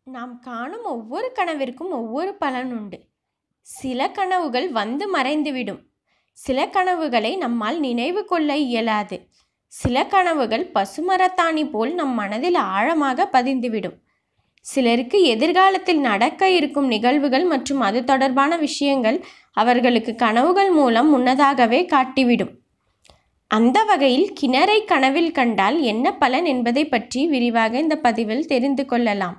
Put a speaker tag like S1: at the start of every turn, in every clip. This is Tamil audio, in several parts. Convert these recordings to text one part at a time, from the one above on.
S1: நாம் காணும் ஒவ்வொரு கனவிற்கும் ஒவ்வொரு பலன் உண்டு சில கனவுகள் வந்து மறைந்துவிடும் சில கனவுகளை நம்மால் நினைவு கொள்ள இயலாது சில கனவுகள் பசுமரத்தாணி போல் நம் மனதில் ஆழமாக பதிந்துவிடும் சிலருக்கு எதிர்காலத்தில் நடக்க இருக்கும் நிகழ்வுகள் மற்றும் அது தொடர்பான விஷயங்கள் அவர்களுக்கு கனவுகள் மூலம் முன்னதாகவே காட்டிவிடும் அந்த வகையில் கிணறை கனவில் கண்டால் என்ன பலன் என்பதை பற்றி விரிவாக இந்த பதிவில் தெரிந்து கொள்ளலாம்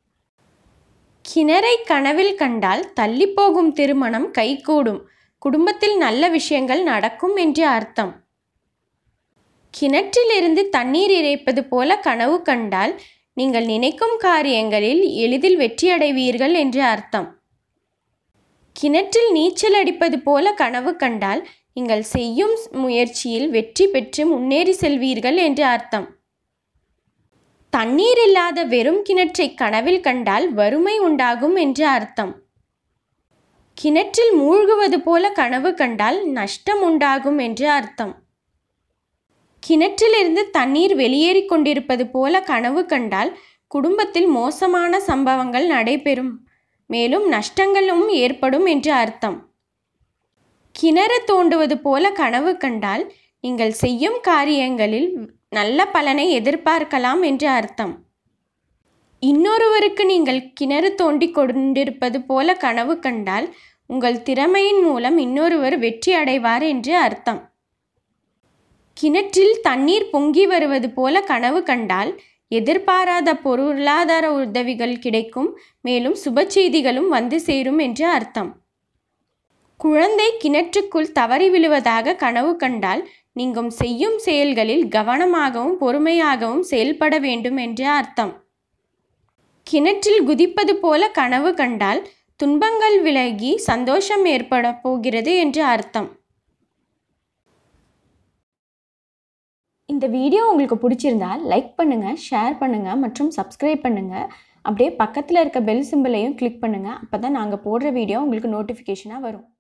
S1: கிணறை கனவில் கண்டால் தள்ளிப்போகும் திருமணம் கைகூடும் குடும்பத்தில் நல்ல விஷயங்கள் நடக்கும் என்று அர்த்தம் கிணற்றிலிருந்து தண்ணீர் இறைப்பது போல கனவு கண்டால் நீங்கள் நினைக்கும் காரியங்களில் எளிதில் வெற்றியடைவீர்கள் என்று அர்த்தம் கிணற்றில் நீச்சல் அடிப்பது போல கனவு கண்டால் நீங்கள் செய்யும் முயற்சியில் வெற்றி பெற்று முன்னேறி செல்வீர்கள் என்று அர்த்தம் தண்ணீர் இல்லாத வெறும் கிணற்றை கனவில் கண்டால் வறுமை உண்டாகும் என்று அர்த்தம் கிணற்றில் மூழ்குவது போல கனவு கண்டால் நஷ்டம் உண்டாகும் என்று அர்த்தம் கிணற்றிலிருந்து தண்ணீர் வெளியேறி கொண்டிருப்பது போல கனவு கண்டால் குடும்பத்தில் மோசமான சம்பவங்கள் நடைபெறும் மேலும் நஷ்டங்களும் ஏற்படும் என்று அர்த்தம் கிணறு தோண்டுவது போல கனவு கண்டால் நீங்கள் செய்யும் காரியங்களில் நல்ல பலனை எதிர்பார்க்கலாம் என்று அர்த்தம் இன்னொருவருக்கு நீங்கள் கிணறு தோண்டி கொண்டிருப்பது போல கனவு கண்டால் உங்கள் திறமையின் மூலம் இன்னொருவர் வெற்றி அடைவார் என்று அர்த்தம் கிணற்றில் தண்ணீர் பொங்கி வருவது போல கனவு கண்டால் எதிர்பாராத பொருளாதார உதவிகள் கிடைக்கும் மேலும் சுப செய்திகளும் வந்து சேரும் என்று அர்த்தம் குழந்தை கிணற்றுக்குள் தவறி விழுவதாக கனவு கண்டால் நீங்கள் செய்யும் செயல்களில் கவனமாகவும் பொறுமையாகவும் செயல்பட வேண்டும் என்று அர்த்தம் கிணற்றில் குதிப்பது போல கனவு கண்டால் துன்பங்கள் விலகி சந்தோஷம் ஏற்பட போகிறது என்று அர்த்தம்
S2: இந்த வீடியோ உங்களுக்கு பிடிச்சிருந்தா லைக் பண்ணுங்கள் ஷேர் பண்ணுங்கள் மற்றும் சப்ஸ்கிரைப் பண்ணுங்கள் அப்படியே பக்கத்தில் இருக்க பெல் சிம்பிளையும் கிளிக் பண்ணுங்கள் அப்போ தான் நாங்கள் போடுற வீடியோ உங்களுக்கு நோட்டிஃபிகேஷனாக வரும்